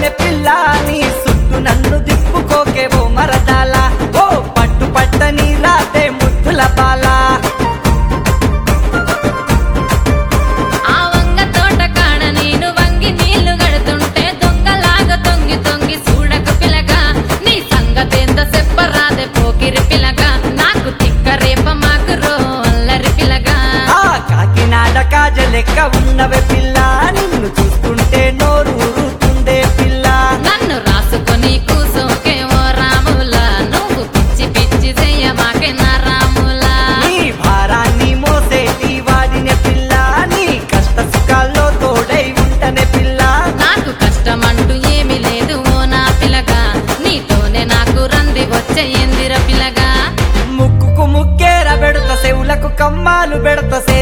వాడిన పిల్ల నీ సుట్టు నన్ను దిప్పుకోకే ఓ మరదాల ఓ పట్టు పట్టని రాతే ముద్దుల బాలా ఆ వంగ తోట కాడ నేను వంగి నీళ్లు గడుతుంటే దొంగలాగా తొంగి తొంగి చూడకు పిలగా నీ సంగతేంద చెప్పరాదే పోకిరి పిలగా నాకు తిక్క రేప మాకు రో అల్లరి పిలగా ఆ కాకినాడ కాజ లెక్క ఉన్నవే పిల్ల నిన్ను చూస్తుంటే నోరు ఊరుతుందే పిల్ల నన్ను రాసుకొని కూసోకే ఓ రాములా నువ్వు పిచ్చి పిచ్చి చెయ్య మాకే నా రాములా నీ భారాన్ని మోసేటి వాడిన పిల్ల నీ కష్ట సుఖాల్లో తోడై ఉంటనే పిల్ల నాకు కష్టమంటూ ఏమీ లేదు ఓ నా పిలగా నీతోనే నాకు రంది వచ్చే ఎందిర పిలగా ముక్కుకు ముక్కేర పెడత చెవులకు కమ్మాలు పెడత